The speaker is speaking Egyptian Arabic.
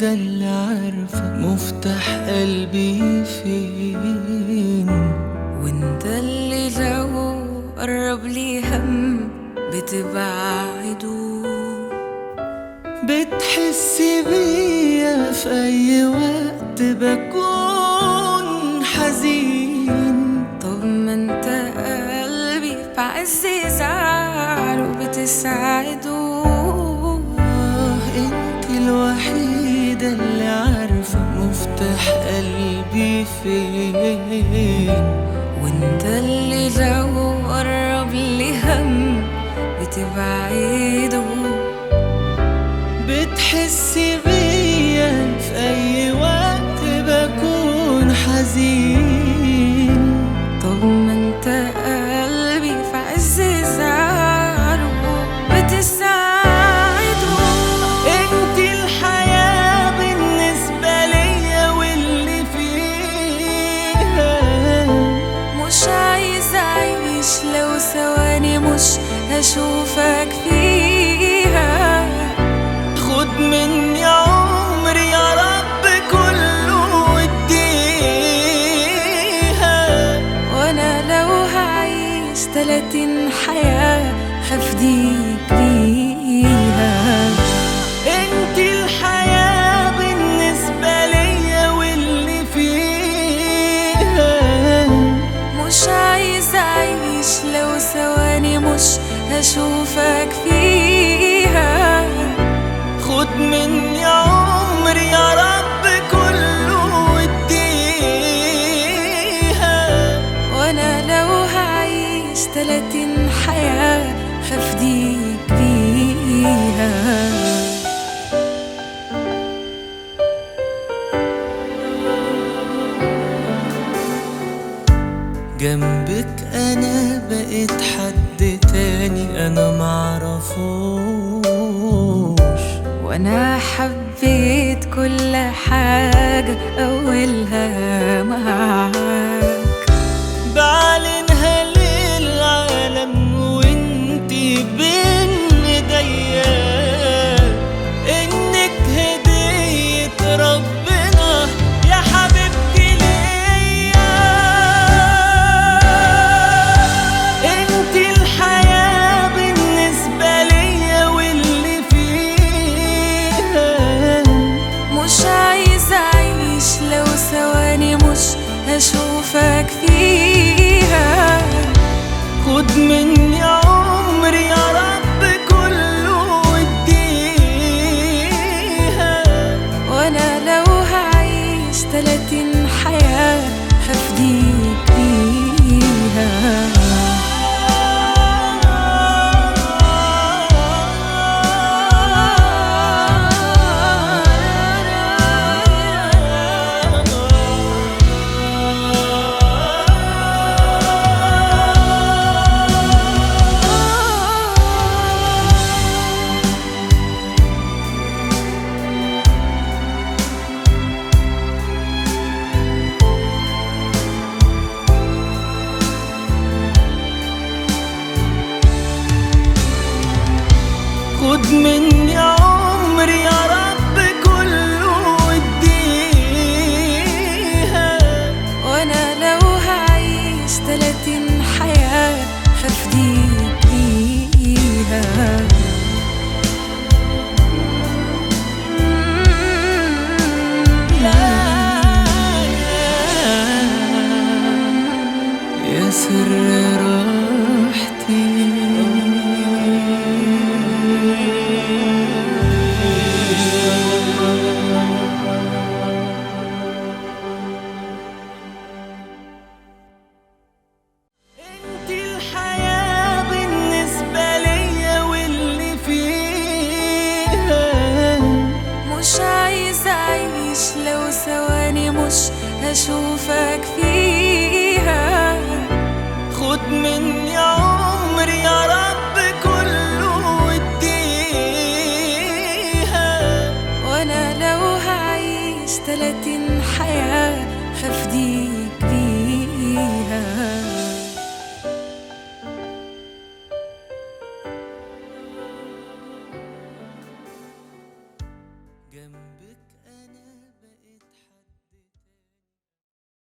الوحيدة اللي عارفة مفتاح قلبي فين وانت اللي لو قرب لي هم بتبعده بتحس بيا في أي وقت بكون حزين طب ما انت قلبي في عز زعله بتساعده آه انت الوحيدة اللي عارفة مفتاح قلبي فين وانت اللي لو قرب لي هم بتبعده بتحس بيا في أي وقت بكون حزين طب ما انت قلبي في عز زعله بتساعده انت الحياة بالنسبة ليا واللي فيها مش عايز اعيش لو ثواني مش هشوفك فيها خد مني عمري يا رب كله واديها وانا لو هعيش تلاتين حياة هفديك بيها انت الحياة بالنسبة ليا واللي فيها مش عايز اعيش لو ثواني مش هشوفك فيها خد مني عمري يا رب كله واديها وانا لو هعيش تلاتين حياة هفديك بيها جنبك انا بقيت حد تاني انا معرفوش وانا حبيت كل حاجة اولها معاك بعلنها للعالم وانتي بين ايديا انك هدية ربنا يا حبيبتي ليا انتي الحياة بالنسبة ليا واللي فيها مش عايز اعيش لو ثواني مش هشوفك فيها خد مني عمري يا رب كله واديها وانا لو هعيش تلاتين حياة هفديك بيها خد مني عمري يا رب كله واديها وانا لو هعيش تلاتين حياة هفديك بيها يا سر راحتي انت الحياة بالنسبة ليا واللي فيها مش عايز اعيش لو ثواني مش هشوفك فيها خد مني عمري يا رب كله واديها وانا لو هعيش تلاتين حياة هفديك بيها جنب جنبك انا